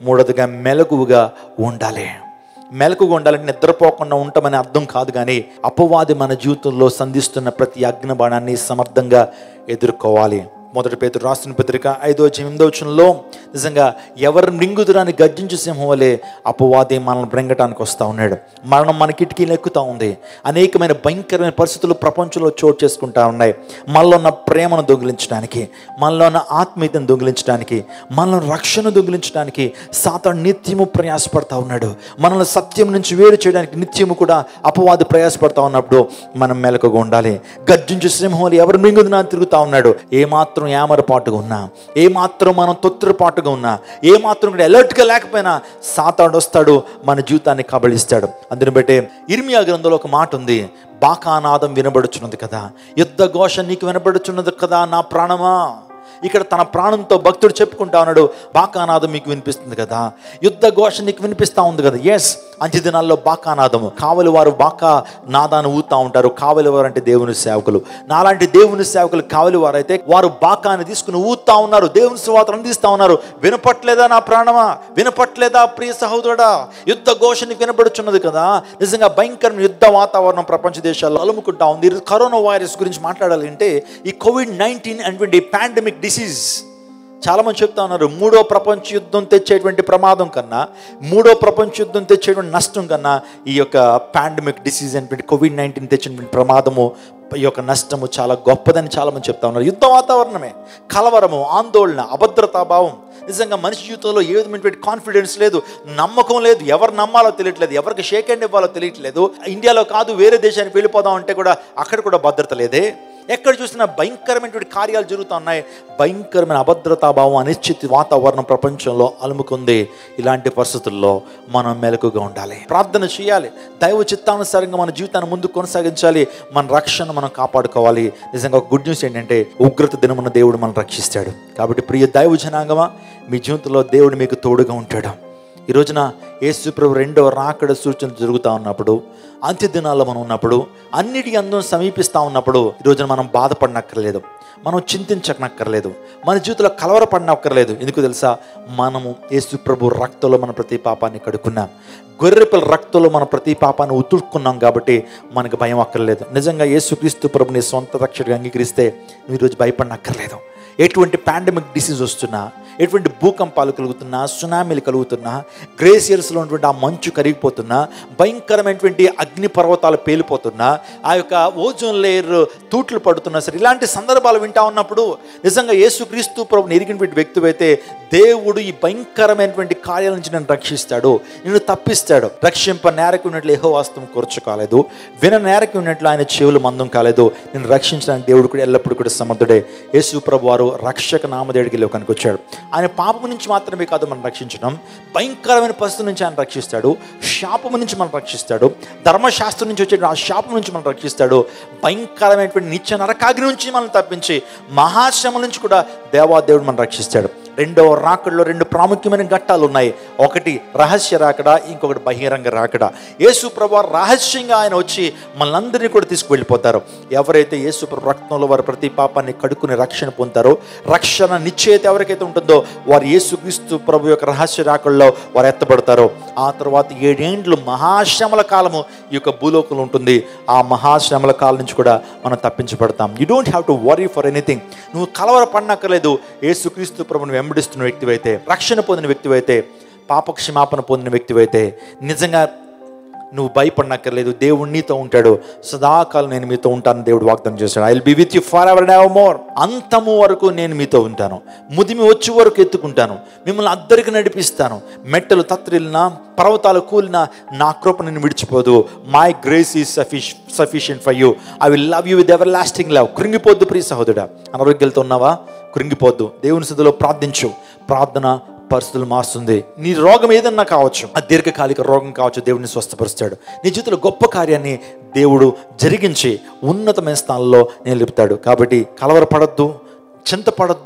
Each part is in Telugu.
మూడోదిగా మెలకువగా ఉండాలి మెలకుగా ఉండాలంటే నిద్రపోకుండా ఉంటామని అర్థం కాదు కానీ అపవాది మన జీవితంలో సంధిస్తున్న ప్రతి అగ్ని బాణాన్ని సమర్థంగా ఎదుర్కోవాలి మొదటి పేతురు రాసిన పత్రిక ఐదో ఎనిమిదో వచనంలో నిజంగా ఎవరు మృంగుదురాని గర్జించు సింహం వలె అపవాది మనల్ని బ్రింగటానికి వస్తూ ఉన్నాడు మరణం మన కిటికీలు ఎక్కుతూ ఉంది అనేకమైన భయంకరమైన పరిస్థితులు ప్రపంచంలో చోటు చేసుకుంటా ఉన్నాయి మనలో ఉన్న ప్రేమను దొంగిలించడానికి మనలో ఉన్న ఆత్మీయతను దొంగిలించడానికి మనలో రక్షణ దొంగిలించడానికి సాతాను నిత్యము ప్రయాసపడతా ఉన్నాడు మనల్ని సత్యం నుంచి వేరు చేయడానికి నిత్యము కూడా అపవాది ప్రయాసపడతా ఉన్నప్పుడు మనం మెలకుగా ఉండాలి గర్జించు సింహం ఎవరు మింగుదునా తిరుగుతా ఉన్నాడు ఏమాత్రం ఏమరపాటుగా ఉన్నా ఏమాత్రం మనం తొత్తురపాటుగా ఉన్నా ఏమాత్రం కూడా అలర్ట్గా లేకపోయినా సాతాడు వస్తాడు మన జీవితాన్ని కబళిస్తాడు అందుని బట్టే ఇర్మియా గ్రంథంలో ఒక మాట ఉంది బాకానాదం వినబడుచున్నది కదా యుద్ధ ఘోష నీకు వినబడుచున్నది కదా నా ప్రాణమా ఇక్కడ తన ప్రాణంతో భక్తుడు చెప్పుకుంటా ఉన్నాడు బాకానాదం మీకు వినిపిస్తుంది కదా యుద్ధ ఘోష నీకు వినిపిస్తా ఉంది కదా ఎస్ అంచె దినాల్లో బాకానాదము కావలి వారు బాకా నాదాన్ని ఊతా ఉంటారు కావలి వారు అంటే దేవుని సేవకులు నాలాంటి దేవుని సేవకులు కావలి వారు అయితే వారు బాకాన్ని తీసుకుని ఊతా ఉన్నారు దేవుని స్వాతం అందిస్తా ఉన్నారు వినపట్లేదా నా ప్రాణమా వినపట్లేదా ప్రియ సహోదరుడా యుద్ధ ఘోష నీకు వినబడుచున్నది కదా నిజంగా భయంకరమైన యుద్ధ వాతావరణం ప్రపంచ దేశాల్లో అలుముకుంటా ఉంది ఈ కరోనా వైరస్ గురించి మాట్లాడాలి అంటే ఈ కోవిడ్ నైన్టీన్ అనేటువంటి పాండమిక్ డిసీజ్ చాలామంది చెప్తా ఉన్నారు మూడో ప్రపంచ యుద్ధం తెచ్చేటువంటి ప్రమాదం కన్నా మూడో ప్రపంచ యుద్ధం తెచ్చేటువంటి నష్టం కన్నా ఈ యొక్క పాండమిక్ డిసీజ్ అనేటువంటి కోవిడ్ నైన్టీన్ తెచ్చినటువంటి ప్రమాదము ఈ యొక్క నష్టము చాలా గొప్పదని చాలామంది చెప్తా ఉన్నారు యుద్ధ వాతావరణమే కలవరము ఆందోళన అభద్రతాభావం నిజంగా మనిషి జీవితంలో ఏ విధమైనటువంటి కాన్ఫిడెన్స్ లేదు నమ్మకం లేదు ఎవరు నమ్మాలో తెలియట్లేదు ఎవరికి షేక్ హ్యాండ్ ఇవ్వాలో తెలియట్లేదు ఇండియాలో కాదు వేరే దేశానికి వెళ్ళిపోదాం అంటే కూడా అక్కడ కూడా భద్రత లేదే ఎక్కడ చూసినా భయంకరమైనటువంటి కార్యాలు జరుగుతూ ఉన్నాయి భయంకరమైన అభద్రతాభావం అనిశ్చిత వాతావరణం ప్రపంచంలో అలుముకుంది ఇలాంటి పరిస్థితుల్లో మనం మెలకుగా ఉండాలి ప్రార్థన చేయాలి దైవ చిత్తానుసారంగా మన జీవితాన్ని ముందు కొనసాగించాలి మన రక్షణ మనం కాపాడుకోవాలి నిజంగా ఒక గుడ్ న్యూస్ ఏంటంటే ఉగ్రత దినమున దేవుడు మనం రక్షిస్తాడు కాబట్టి ప్రియ దైవ జనాంగమా మీ జీవితంలో దేవుడు మీకు తోడుగా ఉంటాడు ఈ రోజున యేసు ప్రభు రెండవ రాకడ సూచనలు జరుగుతూ ఉన్నప్పుడు అంత్య దినాల్లో మనం ఉన్నప్పుడు అన్నిటి అందం సమీపిస్తూ ఉన్నప్పుడు ఈ రోజున మనం బాధపడనక్కర్లేదు మనం చింతించనక్కర్లేదు మన జీవితంలో కలవరపడనక్కర్లేదు ఎందుకు తెలుసా మనము యేసు ప్రభు రక్తంలో మన ప్రతి పాపాన్ని కడుక్కున్నాం గొర్రెపిల్ల రక్తంలో మన ప్రతి పాపాన్ని ఉతుక్కున్నాం కాబట్టి మనకు భయం అక్కర్లేదు నిజంగా యేసుక్రీస్తు ప్రభుని సొంత రక్షకుడిగా అంగీకరిస్తే నువ్వు ఈరోజు భయపడనక్కర్లేదు ఎటువంటి పాండమిక్ డిసీజ్ వస్తున్నా ఎటువంటి భూకంపాలు కలుగుతున్నా సునామీలు కలుగుతున్నా గ్రేసియర్స్లో ఉన్నటువంటి ఆ మంచు కరిగిపోతున్నా భయంకరమైనటువంటి అగ్ని పర్వతాలు పేలిపోతున్నా ఆ యొక్క ఓజోన్ లేయర్ తూట్లు పడుతున్నా సరే ఇలాంటి సందర్భాలు వింటా ఉన్నప్పుడు నిజంగా యేసుక్రీస్తు ప్రభుని ఎరిగినటువంటి వ్యక్తి అయితే దేవుడు ఈ భయంకరమైనటువంటి కార్యాల నుంచి నన్ను రక్షిస్తాడు నిన్ను తప్పిస్తాడు రక్షింప నేరకు ఉన్నట్లు ఏహో వాస్తవం కూర్చు కాలేదు విన నేరకు ఉన్నట్లు ఆయన చెవులు మందం కాలేదు నేను రక్షించడానికి దేవుడు కూడా ఎల్లప్పుడూ కూడా సమర్థుడే యేసు ప్రభు వారు రక్షక నామదేవుడికి లోకానికి వచ్చాడు ఆయన పాపం నుంచి మాత్రమే కాదు మనం రక్షించడం భయంకరమైన పరిస్థితి నుంచి ఆయన రక్షిస్తాడు శాపము నుంచి మనం రక్షిస్తాడు ధర్మశాస్త్రం నుంచి వచ్చే ఆ శాపం నుంచి మనం రక్షిస్తాడు భయంకరమైనటువంటి నిత్య నరకాగ్ని నుంచి మనం తప్పించి మహాశ్రమ నుంచి కూడా దేవాదేవుడు మనం రక్షిస్తాడు రెండవ రాకడలో రెండు ప్రాముఖ్యమైన ఘట్టాలు ఉన్నాయి ఒకటి రహస్య రాకడ ఇంకొకటి బహిరంగ రాకడ యేసు ప్రభు రహస్యంగా ఆయన వచ్చి మనందరినీ కూడా తీసుకువెళ్ళిపోతారు ఎవరైతే యేసు ప్రభు రక్తంలో వారి ప్రతి పాపాన్ని కడుక్కుని రక్షణ పొందుతారో రక్షణ నిశ్చయిత ఎవరికైతే ఉంటుందో వారు యేసుక్రీస్తు ప్రభు యొక్క రహస్య రాకడలో వారు ఎత్తబడతారో ఆ తర్వాత ఏడేండ్లు మహాశ్రమల కాలము ఈ యొక్క భూలోకంలో ఉంటుంది ఆ మహాశ్రమల కాలం నుంచి కూడా మనం తప్పించబడతాం you don't have to worry for anything నువ్వు కలవర పడనక్కర్లేదు యేసుక్రీస్తు ప్రభుని వెంబడిస్తున్న వ్యక్తివైతే రక్షణ పొందిన వ్యక్తివైతే పాప క్షమాపణ పొందిన వ్యక్తివైతే నిజంగా నువ్వు భయపడనక్కర్లేదు దేవుడు నీతో ఉంటాడు సదాకాలం నేను మీతో ఉంటాను దేవుడు వాగ్దానం చేశాడు I will be with you forever never more అంతము వరకు నేను మీతో ఉంటాను ముదిమి వచ్చే వరకు ఎత్తుకుంటాను మిమ్మల్ని అద్దరికి నడిపిస్తాను మెట్టలు తత్రిల్నా పర్వతాలు కూలినా నా కృప నేను విడిచిపోదు my grace is sufficient sufficient for you I will love you with everlasting love కృంగిపోద్దు ప్రియ సహోదరుడా అనారోగ్యాలతో ఉన్నావా కృంగిపోద్దు దేవుని స్థితిలో ప్రార్థించు ప్రార్థన పరిస్థితులు మారుస్తుంది నీ రోగం ఏదన్నా కావచ్చు ఆ దీర్ఘకాలిక రోగం కావచ్చు దేవుడిని స్వస్థపరుస్తాడు నీ జీవితంలో గొప్ప కార్యాన్ని దేవుడు జరిగించి ఉన్నతమైన స్థానంలో నిలుపుతాడు కాబట్టి కలవరపడద్దు చింతపడద్దు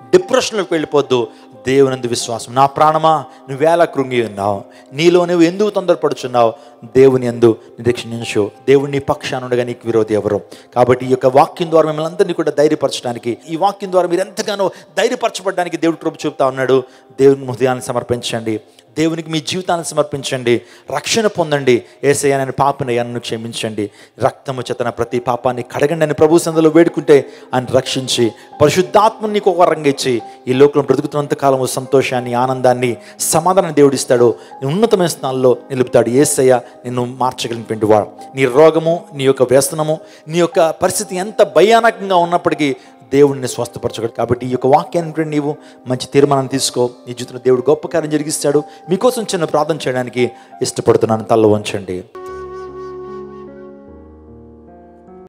డిప్రెషన్లోకి వెళ్ళిపోద్దు దేవునందు విశ్వాసం నా ప్రాణమా నువ్వేలా కృంగి ఉన్నావు నీలో నువ్వు ఎందుకు తొందరపడుచున్నావు దేవుని ఎందు నిరీక్షించు దేవుని నీ పక్షాన ఉండగా నీకు విరోధి ఎవరు కాబట్టి ఈ యొక్క వాక్యం ద్వారా మిమ్మల్ని అందరినీ కూడా ధైర్యపరచడానికి ఈ వాక్యం ద్వారా మీరు ఎంతగానో ధైర్యపరచబడడానికి దేవుడు కృప చూపుతా ఉన్నాడు దేవుని హృదయాన్ని సమర్పించండి దేవునికి మీ జీవితాన్ని సమర్పించండి రక్షణ పొందండి ఏసయ్య నేను పాపనయ్యా నన్ను క్షమించండి రక్తము చేతన ప్రతి పాపాన్ని కడగండి అని ప్రభు సందులో వేడుకుంటే ఆయన రక్షించి పరిశుద్ధాత్మని నీకు ఒక రంగు ఇచ్చి ఈ లోకంలో బ్రతుకుతున్నంత కాలము సంతోషాన్ని ఆనందాన్ని సమాధానం దేవుడిస్తాడు నీ ఉన్నతమైన స్థానంలో నిలుపుతాడు ఏసయ్య నిన్ను మార్చగలిగినటువంటి వాడు నీ రోగము నీ యొక్క వ్యసనము నీ యొక్క పరిస్థితి ఎంత భయానకంగా ఉన్నప్పటికీ దేవుడిని స్వస్థపరచగలడు కాబట్టి ఈ యొక్క వాక్యాన్ని నీవు మంచి తీర్మానం తీసుకో నీ జీవితంలో దేవుడు గొప్ప కార్యం జరిగిస్తాడు మీకోసం చిన్న ప్రార్థన చేయడానికి ఇష్టపడుతున్నాను తల్ల వంచండి